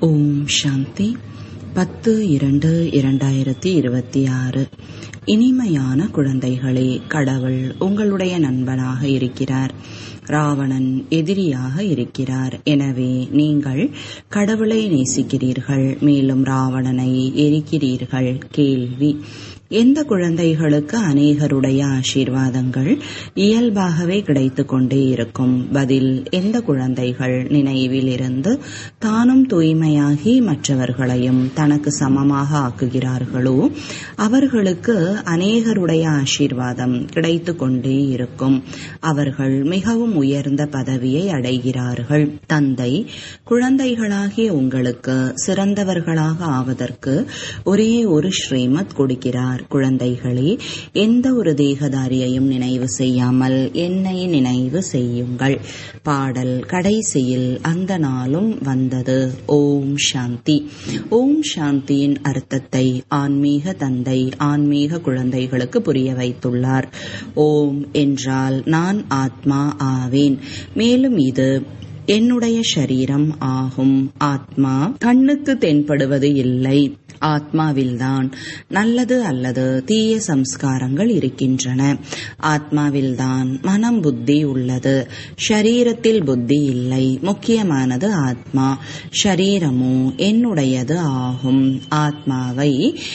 ஓம் சாந்தி பத்து இரண்டு இரண்டாயிரத்தி இருபத்தி ஆறு இனிமையான குழந்தைகளே கடவுள் உங்களுடைய நண்பனாக இருக்கிறார் ராவணன் எதிரியாக இருக்கிறார் எனவே நீங்கள் கடவுளை நேசிக்கிறீர்கள் மேலும் ராவணனை எரிக்கிறீர்கள் கேள்வி எந்த குழந்தைகளுக்கு அநேகருடைய ஆசீர்வாதங்கள் இயல்பாகவே கிடைத்துக் கொண்டே இருக்கும் பதில் எந்த குழந்தைகள் நினைவில் இருந்து தானும் தூய்மையாகி மற்றவர்களையும் தனக்கு சமமாக ஆக்குகிறார்களோ அவர்களுக்கு அநேகருடைய ஆசீர்வாதம் கிடைத்துக் கொண்டே இருக்கும் அவர்கள் மிகவும் உயர்ந்த பதவியை அடைகிறார்கள் தந்தை குழந்தைகளாகிய உங்களுக்கு சிறந்தவர்களாக ஆவதற்கு ஒரே ஒரு ஸ்ரீமத் கொடுக்கிறார் குழந்தைகளே எந்த ஒரு தேகதாரியையும் நினைவு செய்யாமல் என்னை நினைவு செய்யுங்கள் பாடல் கடைசியில் அந்த நாளும் வந்தது ஓம் சாந்தி ஓம் சாந்தியின் அர்த்தத்தை ஆன்மீக தந்தை ஆன்மீக குழந்தைகளுக்கு புரிய வைத்துள்ளார் ஓம் என்றால் நான் ஆத்மா ஆவேன் மேலும் இது என்னுடைய சரீரம் ஆகும் ஆத்மா கண்ணுக்கு தென்படுவது இல்லை ஆத்மாவில்தான் நல்லது அல்லது தீய சம்ஸ்காரங்கள் இருக்கின்றன ஆத்மாவில்தான் மனம் புத்தி உள்ளது ஷரீரத்தில் புத்தி இல்லை முக்கியமானது ஆத்மா ஷரீரமோ என்னுடையது ஆகும் ஆத்மாவை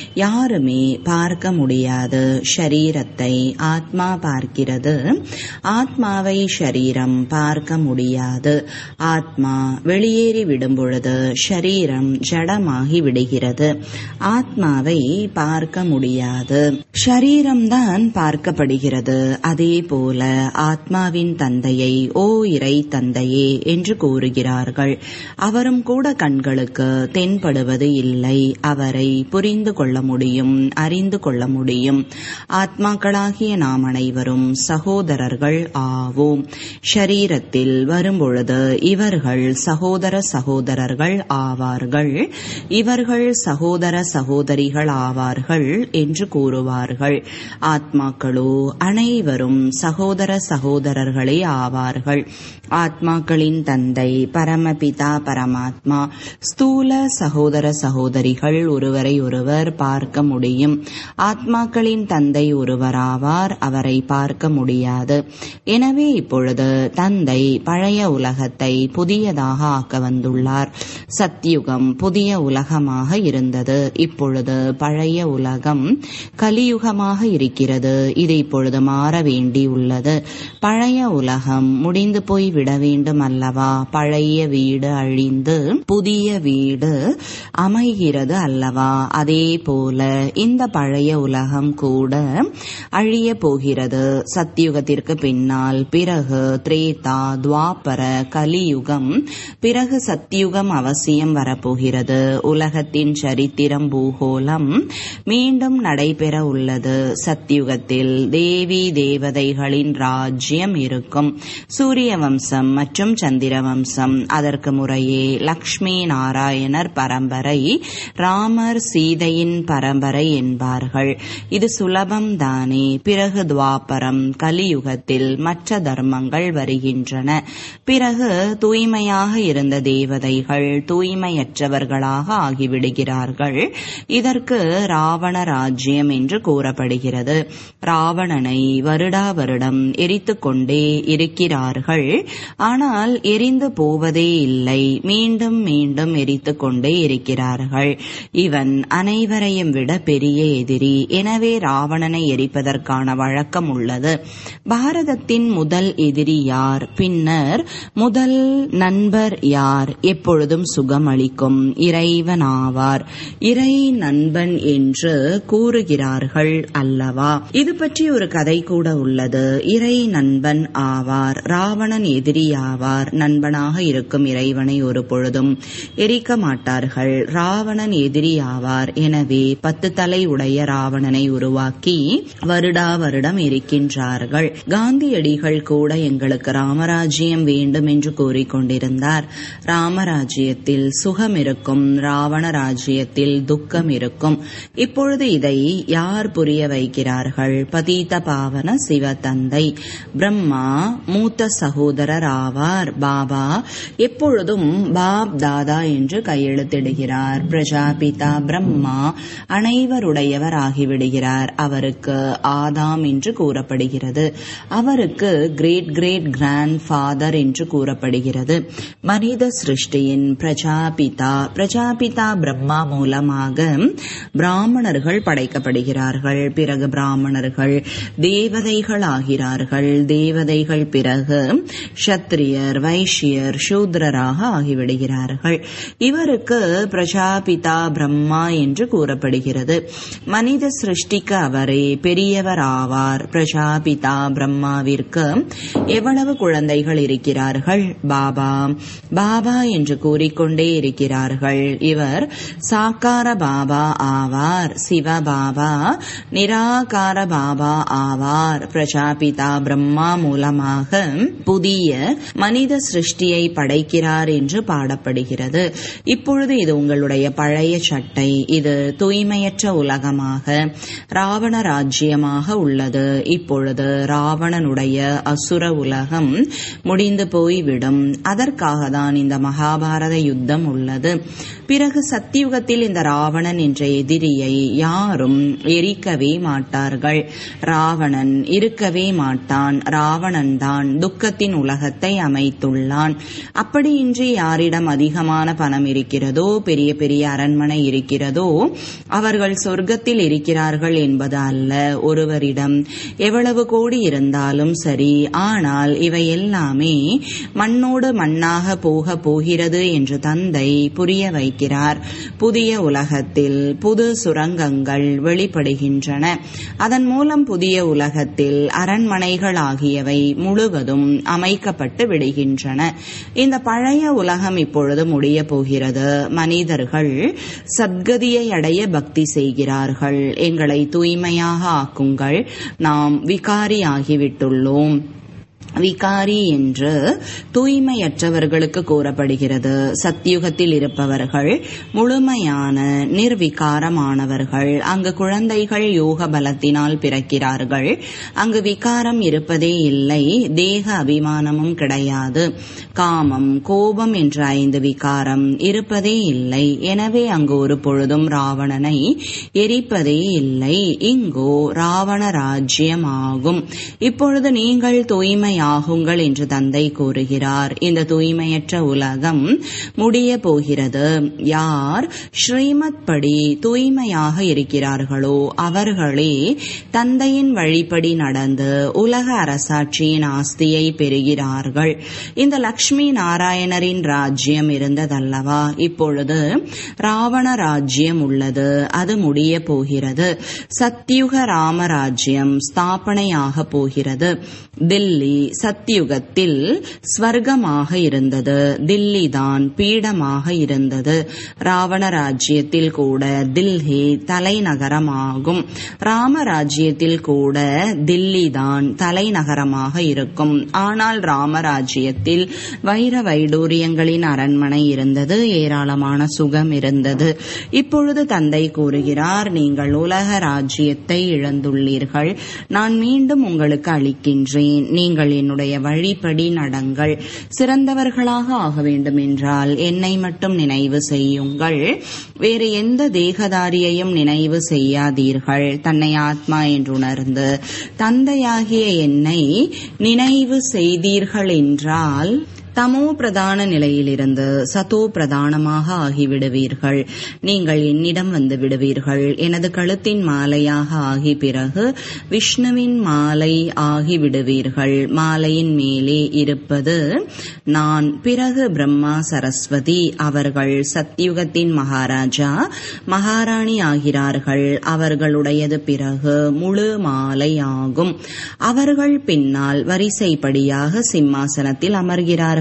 யாருமே பார்க்க முடியாது ஷரீரத்தை ஆத்மா பார்க்கிறது ஆத்மாவை ஷரீரம் பார்க்க முடியாது ஆத்மா வெளியேறி விடும் பொழுது ஷரீரம் ஜடமாகி விடுகிறது ஆத்மாவை பார்க்க முடியாது ஷரீரம்தான் பார்க்கப்படுகிறது அதே போல ஆத்மாவின் தந்தையை ஓ இறை தந்தையே என்று கூறுகிறார்கள் அவரும் கூட கண்களுக்கு தென்படுவது இல்லை அவரை புரிந்து கொள்ள முடியும் அறிந்து கொள்ள முடியும் ஆத்மாக்களாகிய நாம் அனைவரும் சகோதரர்கள் ஆவோம் ஷரீரத்தில் வரும்பொழுது இவர்கள் சகோதர சகோதரர்கள் ஆவார்கள் இவர்கள் சகோதர சகோதரிகள் ஆவார்கள் என்று கூறுவார்கள் ஆத்மாக்களோ அனைவரும் சகோதர சகோதரர்களே ஆவார்கள் ஆத்மாக்களின் தந்தை பரமபிதா பரமாத்மா ஸ்தூல சகோதர சகோதரிகள் ஒருவரை ஒருவர் பார்க்க முடியும் ஆத்மாக்களின் தந்தை ஒருவராவார் அவரை பார்க்க முடியாது எனவே இப்பொழுது தந்தை பழைய உலகத்தை புதியதாக ஆக்க வந்துள்ளார் சத்யுகம் புதிய உலகமாக இருந்தது இப்பொழுது பழைய உலகம் கலியுகமாக இருக்கிறது இது இப்பொழுது மாற வேண்டியுள்ளது பழைய உலகம் முடிந்து போய் விட வேண்டும் அல்லவா பழைய வீடு அழிந்து புதிய வீடு அமைகிறது அல்லவா அதே போல இந்த பழைய உலகம் கூட அழிய போகிறது சத்தியுகத்திற்கு பின்னால் பிறகு திரேதா துவாபர கலியுகம் பிறகு சத்தியுகம் அவசியம் வரப்போகிறது உலகத்தின் சரித்திரம் பூகோளம் மீண்டும் நடைபெற உள்ளது சத்தியுகத்தில் தேவி தேவதைகளின் ராஜ்யம் இருக்கும் சூரிய வம்சம் மற்றும் சந்திர வம்சம் அதற்கு முறையே லக்ஷ்மி நாராயணர் பரம்பரை ராமர் சீதையின் பரம்பரை என்பார்கள் இது சுலபம் தானே பிறகு துவாபரம் கலியுகத்தில் மற்ற தர்மங்கள் வருகின்றன பிறகு தூய்மையாக இருந்த தேவதைகள் தூய்மையற்றவர்களாக ஆகிவிடுகிறார்கள் இதற்கு ராவண ராஜ்யம் என்று கூறப்படுகிறது ராவணனை வருடா வருடம் எரித்து கொண்டே இருக்கிறார்கள் ஆனால் எரிந்து போவதே இல்லை மீண்டும் மீண்டும் எரித்து கொண்டே இருக்கிறார்கள் இவன் அனைவரையும் விட பெரிய எதிரி எனவே ராவணனை எரிப்பதற்கான வழக்கம் உள்ளது பாரதத்தின் முதல் எதிரி யார் பின்னர் முதல் நண்பர் யார் எப்பொழுதும் சுகம் அளிக்கும் இறைவன் ஆவார் இறை நண்பன் என்று கூறுகிறார்கள் அல்லவா இது பற்றி ஒரு கதை கூட உள்ளது இறை நண்பன் ஆவார் ராவணன் எதிரி ஆவார் நண்பனாக இருக்கும் இறைவனை ஒரு பொழுதும் எரிக்க மாட்டார்கள் ராவணன் எதிரி ஆவார் எனவே பத்து தலை உடைய ராவணனை உருவாக்கி வருடா வருடம் இருக்கின்றார்கள் காந்தியடிகள் கூட எங்களுக்கு ராமராஜ்யம் வேண்டும் என்று என்று கூறிக்கொண்டிருந்தார் ராமராஜ்யத்தில் சுகம் இருக்கும் ராவண ராஜ்யத்தில் துக்கம் இருக்கும் இப்பொழுது இதை யார் புரிய வைக்கிறார்கள் பதீத பாவன சிவ தந்தை பிரம்மா மூத்த சகோதரர் ஆவார் பாபா எப்பொழுதும் பாப் தாதா என்று கையெழுத்திடுகிறார் பிரஜாபிதா பிரம்மா அனைவருடையவர் ஆகிவிடுகிறார் அவருக்கு ஆதாம் என்று கூறப்படுகிறது அவருக்கு கிரேட் கிரேட் கிராண்ட் ஃபாதர் என்று கூறப்படுகிறது மனித சிருஷ்டியின் பிரஜாபிதா பிரஜாபிதா பிரம்மா மூலமாக பிராமணர்கள் படைக்கப்படுகிறார்கள் பிறகு பிராமணர்கள் தேவதைகள் ஆகிறார்கள் தேவதைகள் பிறகு சத்திரியர் வைஷ்யர் சூத்ரராக ஆகிவிடுகிறார்கள் இவருக்கு பிரஜாபிதா பிரம்மா என்று கூறப்படுகிறது மனித சிருஷ்டிக்கு அவரே பெரியவர் ஆவார் பிரஜாபிதா பிரம்மாவிற்கு எவ்வளவு குழந்தைகள் இருக்கிறார்கள் பாபா பாபா என்று கூறிக்கொண்டே இருக்கிறார்கள் இவர் சாக்கார பாபா ஆவார் சிவ பாபா நிராகார பாபா ஆவார் பிரஜாபிதா பிரம்மா மூலமாக புதிய மனித சிருஷ்டியை படைக்கிறார் என்று பாடப்படுகிறது இப்பொழுது இது உங்களுடைய பழைய சட்டை இது தூய்மையற்ற உலகமாக ராவண ராஜ்யமாக உள்ளது இப்பொழுது ராவணனுடைய அசுர உலகம் முடிந்து போய்விடும் அதற்காக தான் இந்த மகாபாரத யுத்தம் உள்ளது பிறகு சத்தியுகத்தில் இந்த ராவணன் என்ற எதிரியை யாரும் எரிக்கவே மாட்டார்கள் ராவணன் இருக்கவே மாட்டான் ராவணன் தான் துக்கத்தின் உலகத்தை அமைத்துள்ளான் அப்படியின்றி யாரிடம் அதிகமான பணம் இருக்கிறதோ பெரிய பெரிய அரண்மனை இருக்கிறதோ அவர்கள் சொர்க்கத்தில் இருக்கிறார்கள் என்பது அல்ல ஒருவரிடம் எவ்வளவு கோடி இருந்தாலும் சரி ஆனால் இவை எல்லாமே மண்ணோடு மண்ணாக போக போகிறது என்று தந்தை புரிய வைக்கிறார் புதிய உலகத்தில் புது சுரங்கங்கள் வெளிப்படுகின்றன அதன் மூலம் புதிய உலகத்தில் அரண்மனைகள் ஆகியவை முழுவதும் அமைக்கப்பட்டு விடுகின்றன இந்த பழைய உலகம் இப்பொழுது முடிய போகிறது மனிதர்கள் சத்கதியை அடைய பக்தி செய்கிறார்கள் எங்களை தூய்மையாக ஆக்குங்கள் நாம் விகாரி ஆகிவிட்டுள்ளோம் விகாரி என்று தூய்மையற்றவர்களுக்கு கூறப்படுகிறது சத்தியுகத்தில் இருப்பவர்கள் முழுமையான நிர்விகாரமானவர்கள் அங்கு குழந்தைகள் யோக பலத்தினால் பிறக்கிறார்கள் அங்கு விகாரம் இருப்பதே இல்லை தேக அபிமானமும் கிடையாது காமம் கோபம் என்ற ஐந்து விகாரம் இருப்பதே இல்லை எனவே அங்கு ஒரு பொழுதும் ராவணனை எரிப்பதே இல்லை இங்கோ ராவண ராஜ்யம் ஆகும் இப்பொழுது நீங்கள் தூய்மை ஆகுங்கள் என்று தந்தை கூறுகிறார் இந்த தூய்மையற்ற உலகம் முடிய போகிறது யார் ஸ்ரீமத் படி தூய்மையாக இருக்கிறார்களோ அவர்களே தந்தையின் வழிப்படி நடந்து உலக அரசாட்சியின் ஆஸ்தியை பெறுகிறார்கள் இந்த லக்ஷ்மி நாராயணரின் ராஜ்யம் இருந்ததல்லவா இப்பொழுது ராவண ராஜ்யம் உள்ளது அது முடிய போகிறது சத்யுக ராமராஜ்யம் ஸ்தாபனையாக போகிறது தில்லி சத்யுகத்தில் ஸ்வர்க்கமாக இருந்தது தில்லி தான் பீடமாக இருந்தது ராவண ராஜ்யத்தில் கூட தில்லி தலைநகரமாகும் ராமராஜ்யத்தில் கூட தில்லி தான் தலைநகரமாக இருக்கும் ஆனால் ராமராஜ்யத்தில் வைர வைடூரியங்களின் அரண்மனை இருந்தது ஏராளமான சுகம் இருந்தது இப்பொழுது தந்தை கூறுகிறார் நீங்கள் உலக ராஜ்யத்தை இழந்துள்ளீர்கள் நான் மீண்டும் உங்களுக்கு அளிக்கின்றேன் நீங்கள் என்னுடைய வழிப்படி நடங்கள் சிறந்தவர்களாக ஆக வேண்டும் என்றால் என்னை மட்டும் நினைவு செய்யுங்கள் வேறு எந்த தேகதாரியையும் நினைவு செய்யாதீர்கள் தன்னை ஆத்மா என்று உணர்ந்து தந்தையாகிய என்னை நினைவு செய்தீர்கள் என்றால் தமோ பிரதான நிலையிலிருந்து சதோ பிரதானமாக ஆகிவிடுவீர்கள் நீங்கள் என்னிடம் வந்து விடுவீர்கள் எனது கழுத்தின் மாலையாக ஆகி பிறகு விஷ்ணுவின் மாலை ஆகி விடுவீர்கள் மாலையின் மேலே இருப்பது நான் பிறகு பிரம்மா சரஸ்வதி அவர்கள் சத்யுகத்தின் மகாராஜா மகாராணி ஆகிறார்கள் அவர்களுடையது பிறகு முழு மாலை ஆகும் அவர்கள் பின்னால் வரிசைப்படியாக சிம்மாசனத்தில் அமர்கிறார்கள்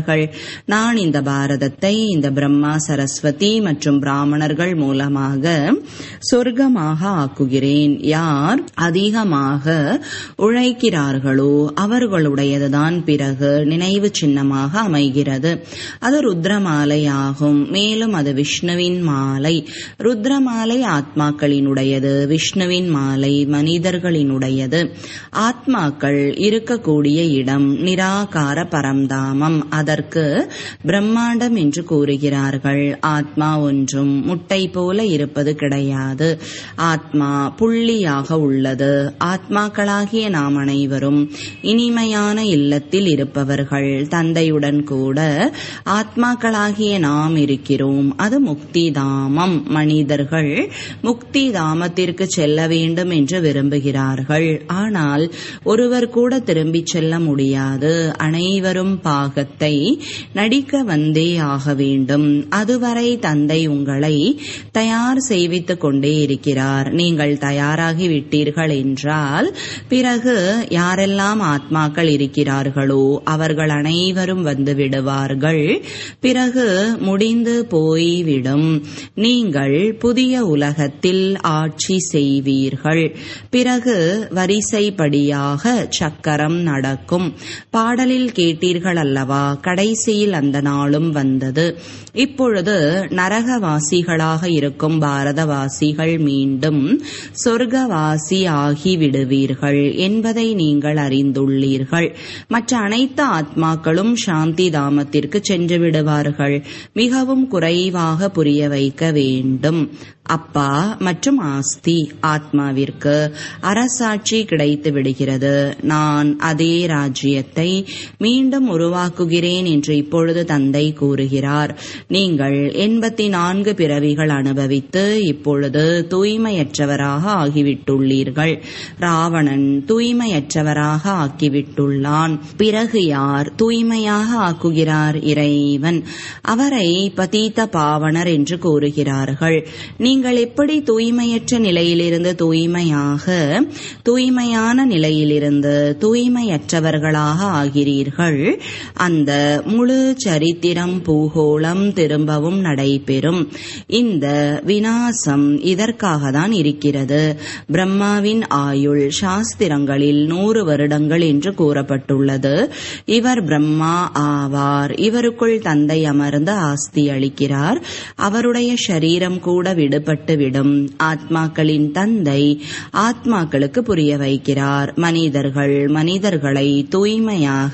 கூறுகிறார்கள் நான் இந்த பாரதத்தை இந்த பிரம்மா சரஸ்வதி மற்றும் பிராமணர்கள் மூலமாக சொர்க்கமாக ஆக்குகிறேன் யார் அதிகமாக உழைக்கிறார்களோ அவர்களுடையதுதான் பிறகு நினைவு சின்னமாக அமைகிறது அது ருத்ரமாலை ஆகும் மேலும் அது விஷ்ணுவின் மாலை ருத்ரமாலை ஆத்மாக்களினுடையது விஷ்ணுவின் மாலை மனிதர்களினுடையது ஆத்மாக்கள் இருக்கக்கூடிய இடம் நிராகார பரம்தாமம் அதற்கு பிரம்மாண்டம் என்று கூறுகிறார்கள் ஆத்மா ஒன்றும் முட்டை போல இருப்பது கிடையாது ஆத்மா புள்ளியாக உள்ளது ஆத்மாக்களாகிய நாம் அனைவரும் இனிமையான இல்லத்தில் இருப்பவர்கள் தந்தையுடன் கூட ஆத்மாக்களாகிய நாம் இருக்கிறோம் அது முக்தி தாமம் மனிதர்கள் முக்தி தாமத்திற்கு செல்ல வேண்டும் என்று விரும்புகிறார்கள் ஆனால் ஒருவர் கூட திரும்பிச் செல்ல முடியாது அனைவரும் பாகத்தை நடிக்க வந்தே ஆக வேண்டும் அதுவரை தந்தை உங்களை தயார் செய்வித்துக் கொண்டே இருக்கிறார் நீங்கள் தயாராகி விட்டீர்கள் என்றால் பிறகு யாரெல்லாம் ஆத்மாக்கள் இருக்கிறார்களோ அவர்கள் அனைவரும் வந்து விடுவார்கள் பிறகு முடிந்து போய்விடும் நீங்கள் புதிய உலகத்தில் ஆட்சி செய்வீர்கள் பிறகு வரிசைப்படியாக சக்கரம் நடக்கும் பாடலில் கேட்டீர்கள் அல்லவா கடைசியில் அந்த நாளும் வந்தது இப்பொழுது நரகவாசிகளாக இருக்கும் பாரதவாசிகள் மீண்டும் சொர்க்கவாசி ஆகி விடுவீர்கள் என்பதை நீங்கள் அறிந்துள்ளீர்கள் மற்ற அனைத்து ஆத்மாக்களும் சாந்தி தாமத்திற்கு சென்று விடுவார்கள் மிகவும் குறைவாக புரிய வைக்க வேண்டும் அப்பா மற்றும் ஆஸ்தி ஆத்மாவிற்கு அரசாட்சி கிடைத்து விடுகிறது நான் அதே ராஜ்யத்தை மீண்டும் உருவாக்குகிறேன் என்று இப்பொழுது தந்தை கூறுகிறார் நீங்கள் எண்பத்தி நான்கு பிறவிகள் அனுபவித்து இப்பொழுது தூய்மையற்றவராக ஆகிவிட்டுள்ளீர்கள் ராவணன் தூய்மையற்றவராக ஆக்கிவிட்டுள்ளான் பிறகு யார் தூய்மையாக ஆக்குகிறார் இறைவன் அவரை பதீத பாவனர் என்று கூறுகிறார்கள் நீங்கள் எப்படி தூய்மையற்ற நிலையிலிருந்து தூய்மையாக தூய்மையான நிலையிலிருந்து தூய்மையற்றவர்களாக ஆகிறீர்கள் அந்த முழு சரித்திரம் பூகோளம் திரும்பவும் நடைபெறும் இந்த வினாசம் இதற்காக தான் இருக்கிறது பிரம்மாவின் ஆயுள் சாஸ்திரங்களில் நூறு வருடங்கள் என்று கூறப்பட்டுள்ளது இவர் பிரம்மா ஆவார் இவருக்குள் தந்தை அமர்ந்து ஆஸ்தி அளிக்கிறார் அவருடைய சரீரம் கூட விடுபட்டு விடும் ஆத்மாக்களின் தந்தை ஆத்மாக்களுக்கு புரிய வைக்கிறார் மனிதர்கள் மனிதர்களை தூய்மையாக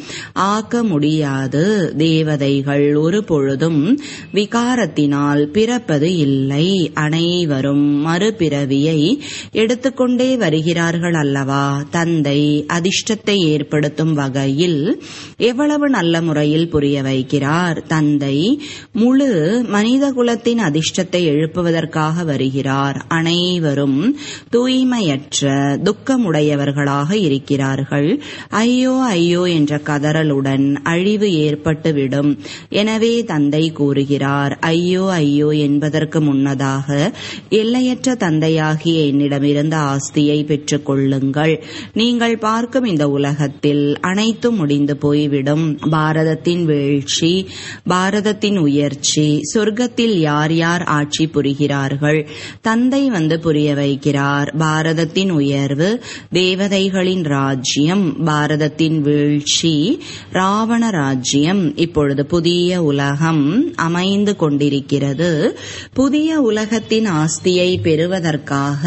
ஆக்க முடியாது தேவதைகள் ஒரு பொழுதும் விகாரத்தினால் பிறப்பது இல்லை அனைவரும் மறுபிறவியை எடுத்துக்கொண்டே வருகிறார்கள் அல்லவா தந்தை அதிர்ஷ்டத்தை ஏற்படுத்தும் வகையில் எவ்வளவு நல்ல முறையில் புரிய வைக்கிறார் தந்தை முழு மனித குலத்தின் அதிர்ஷ்டத்தை எழுப்புவதற்காக வருகிறார் அனைவரும் தூய்மையற்ற துக்கமுடையவர்களாக இருக்கிறார்கள் ஐயோ ஐயோ என்ற கதறலுடன் அழிவு ஏற்பட்டுவிடும் எனவே தந்தை கூறுகிறார் ஐயோ ஐயோ என்பதற்கு முன்னதாக எல்லையற்ற தந்தையாகிய என்னிடமிருந்த ஆஸ்தியை பெற்றுக் கொள்ளுங்கள் நீங்கள் பார்க்கும் இந்த உலகத்தில் அனைத்தும் முடிந்து போய்விடும் பாரதத்தின் வீழ்ச்சி பாரதத்தின் உயர்ச்சி சொர்க்கத்தில் யார் யார் ஆட்சி புரிகிறார்கள் தந்தை வந்து புரிய வைக்கிறார் பாரதத்தின் உயர்வு தேவதைகளின் ராஜ்யம் பாரதத்தின் வீழ்ச்சி ராவண ராஜ்யம் இப்பொழுது புதிய உலகம் அமைந்து கொண்டிருக்கிறது புதிய உலகத்தின் ஆஸ்தியை பெறுவதற்காக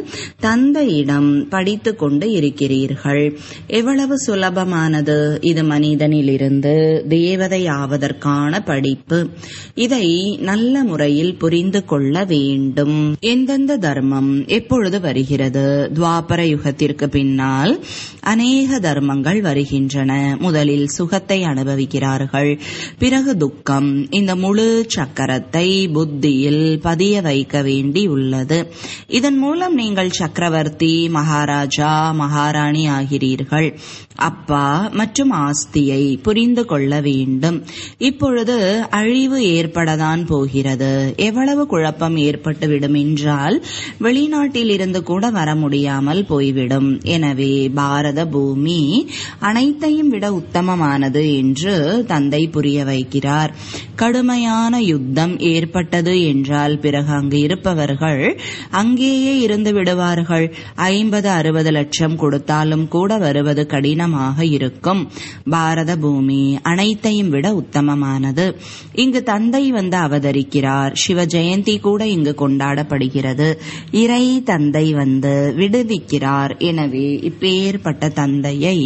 தந்தையிடம் படித்துக் கொண்டு இருக்கிறீர்கள் எவ்வளவு சுலபமானது இது மனிதனிலிருந்து தேவதை ஆவதற்கான படிப்பு இதை நல்ல முறையில் புரிந்து கொள்ள வேண்டும் எந்தெந்த தர்மம் எப்பொழுது வருகிறது துவாபர யுகத்திற்கு பின்னால் அநேக தர்மங்கள் வருகின்றன முதலில் சுகத்தை அனுபவிக்கிறார்கள் பிறகு துக்கம் இந்த முழு சக்கரத்தை புத்தியில் பதிய வைக்க வேண்டி உள்ளது இதன் மூலம் நீங்கள் சக்கரவர்த்தி மகாராஜா மகாராணி ஆகிறீர்கள் அப்பா மற்றும் ஆஸ்தியை புரிந்து கொள்ள வேண்டும் இப்பொழுது அழிவு ஏற்படதான் போகிறது எவ்வளவு குழப்பம் ஏற்பட்டுவிடும் என்றால் வெளிநாட்டில் இருந்து கூட வர முடியாமல் போய்விடும் எனவே பாரத பூமி அனைத்தையும் விட உத்தமமானது என்று தந்தை புரிய வைக்கிறார் கடுமையான யுத்தம் ஏற்பட்டது என்றால் பிறகு அங்கு இருப்பவர்கள் அங்கேயே இருந்து விடுவார்கள் ஐம்பது அறுபது லட்சம் கொடுத்தாலும் கூட வருவது கடினமாக இருக்கும் பாரத பூமி அனைத்தையும் விட உத்தமமானது இங்கு தந்தை வந்து அவதரிக்கிறார் சிவ ஜெயந்தி கூட இங்கு கொண்டாடப்படுகிறது இறை தந்தை வந்து விடுவிக்கிறார் எனவே இப்பேற்பட்ட தந்தையை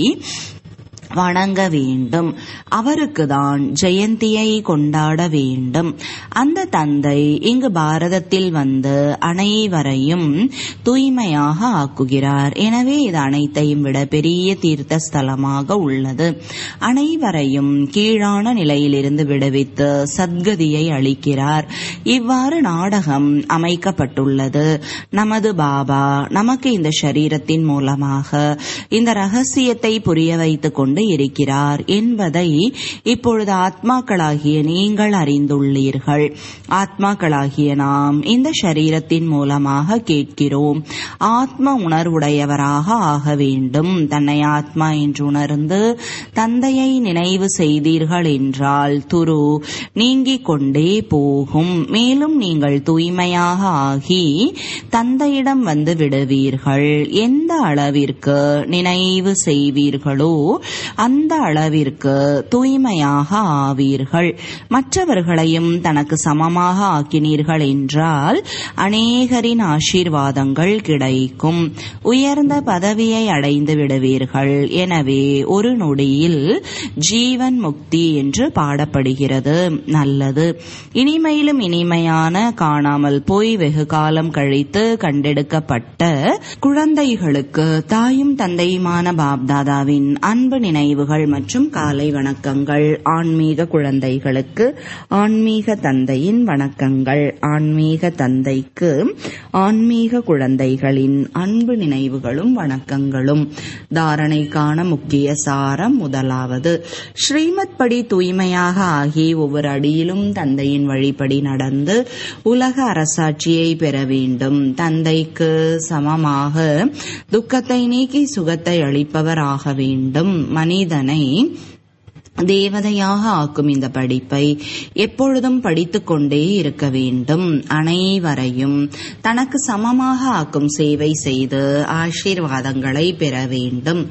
வணங்க வேண்டும் அவருக்கு தான் ஜெயந்தியை கொண்டாட வேண்டும் அந்த தந்தை இங்கு பாரதத்தில் வந்து அனைவரையும் தூய்மையாக ஆக்குகிறார் எனவே இது அனைத்தையும் விட பெரிய தீர்த்த ஸ்தலமாக உள்ளது அனைவரையும் கீழான நிலையிலிருந்து விடுவித்து சத்கதியை அளிக்கிறார் இவ்வாறு நாடகம் அமைக்கப்பட்டுள்ளது நமது பாபா நமக்கு இந்த சரீரத்தின் மூலமாக இந்த ரகசியத்தை புரிய வைத்துக் கொண்டு கொண்டு இருக்கிறார் என்பதை இப்பொழுது ஆத்மாக்களாகிய நீங்கள் அறிந்துள்ளீர்கள் ஆத்மாக்களாகிய நாம் இந்த சரீரத்தின் மூலமாக கேட்கிறோம் ஆத்ம உணர்வுடையவராக ஆக வேண்டும் தன்னை ஆத்மா என்று உணர்ந்து தந்தையை நினைவு செய்தீர்கள் என்றால் துரு நீங்கிக் கொண்டே போகும் மேலும் நீங்கள் தூய்மையாக ஆகி தந்தையிடம் வந்து விடுவீர்கள் எந்த அளவிற்கு நினைவு செய்வீர்களோ அந்த அளவிற்கு தூய்மையாக ஆவீர்கள் மற்றவர்களையும் தனக்கு சமமாக ஆக்கினீர்கள் என்றால் அநேகரின் ஆசீர்வாதங்கள் கிடைக்கும் உயர்ந்த பதவியை அடைந்து விடுவீர்கள் எனவே ஒரு நொடியில் ஜீவன் முக்தி என்று பாடப்படுகிறது நல்லது இனிமையிலும் இனிமையான காணாமல் போய் வெகு காலம் கழித்து கண்டெடுக்கப்பட்ட குழந்தைகளுக்கு தாயும் தந்தையுமான பாப்தாதாவின் அன்பு நினைவுகள் மற்றும் காலை வணக்கங்கள் ஆன்மீக குழந்தைகளுக்கு ஆன்மீக தந்தையின் வணக்கங்கள் ஆன்மீக தந்தைக்கு ஆன்மீக குழந்தைகளின் அன்பு நினைவுகளும் வணக்கங்களும் தாரணைக்கான முக்கிய சாரம் முதலாவது ஸ்ரீமத் படி தூய்மையாக ஆகி ஒவ்வொரு அடியிலும் தந்தையின் வழிப்படி நடந்து உலக அரசாட்சியை பெற வேண்டும் தந்தைக்கு சமமாக துக்கத்தை நீக்கி சுகத்தை அளிப்பவராக வேண்டும் மனிதனை தேவதையாக ஆக்கும் இந்த படிப்பை எப்பொழுதும் படித்துக் கொண்டே இருக்க வேண்டும் அனைவரையும் தனக்கு சமமாக ஆக்கும் சேவை செய்து ஆசீர்வாதங்களை பெற வேண்டும்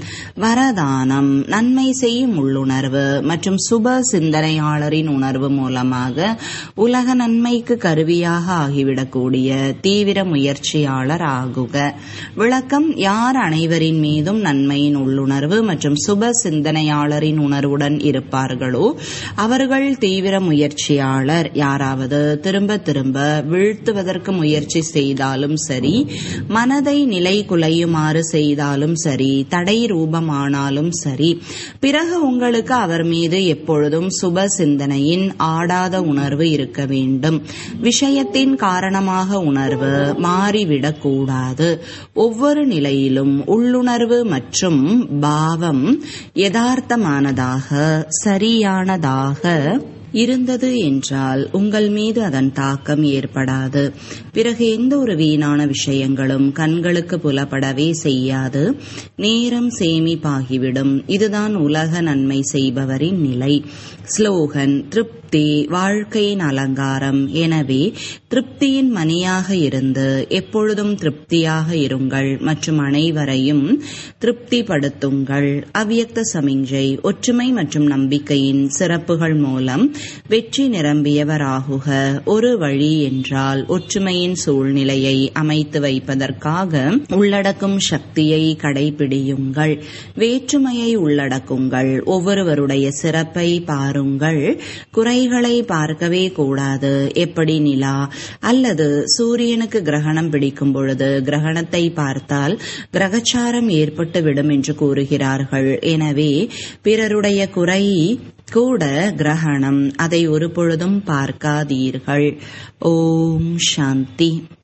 வரதானம் நன்மை செய்யும் உள்ளுணர்வு மற்றும் சுப சிந்தனையாளரின் உணர்வு மூலமாக உலக நன்மைக்கு கருவியாக ஆகிவிடக்கூடிய தீவிர முயற்சியாளர் ஆகுக விளக்கம் யார் அனைவரின் மீதும் நன்மையின் உள்ளுணர்வு மற்றும் சுப சிந்தனையாளரின் உணர்வுடன் இருப்பார்களோ அவர்கள் தீவிர முயற்சியாளர் யாராவது திரும்ப திரும்ப வீழ்த்துவதற்கு முயற்சி செய்தாலும் சரி மனதை நிலை குலையுமாறு செய்தாலும் சரி தடை ரூபமானாலும் சரி பிறகு உங்களுக்கு அவர் மீது எப்பொழுதும் சுப சிந்தனையின் ஆடாத உணர்வு இருக்க வேண்டும் விஷயத்தின் காரணமாக உணர்வு மாறிவிடக் கூடாது ஒவ்வொரு நிலையிலும் உள்ளுணர்வு மற்றும் பாவம் யதார்த்தமானதாக சரியானதாக இருந்தது என்றால் உங்கள் மீது அதன் தாக்கம் ஏற்படாது பிறகு எந்த ஒரு வீணான விஷயங்களும் கண்களுக்கு புலப்படவே செய்யாது நேரம் சேமிப்பாகிவிடும் இதுதான் உலக நன்மை செய்பவரின் நிலை ஸ்லோகன் திருப்தி வாழ்க்கையின் அலங்காரம் எனவே திருப்தியின் மணியாக இருந்து எப்பொழுதும் திருப்தியாக இருங்கள் மற்றும் அனைவரையும் திருப்திப்படுத்துங்கள் அவ்யக்த சமிஞ்சை ஒற்றுமை மற்றும் நம்பிக்கையின் சிறப்புகள் மூலம் வெற்றி நிரம்பியவராகுக ஒரு வழி என்றால் ஒற்றுமையின் சூழ்நிலையை அமைத்து வைப்பதற்காக உள்ளடக்கும் சக்தியை கடைபிடியுங்கள் வேற்றுமையை உள்ளடக்குங்கள் ஒவ்வொருவருடைய சிறப்பை பாருங்கள் குறைகளை பார்க்கவே கூடாது எப்படி நிலா அல்லது சூரியனுக்கு கிரகணம் பிடிக்கும் பொழுது கிரகணத்தை பார்த்தால் கிரகச்சாரம் ஏற்பட்டு விடும் என்று கூறுகிறார்கள் எனவே பிறருடைய குறை கூட கிரகணம் அதை ஒரு பொழுதும் பார்க்காதீர்கள் ஓம் சாந்தி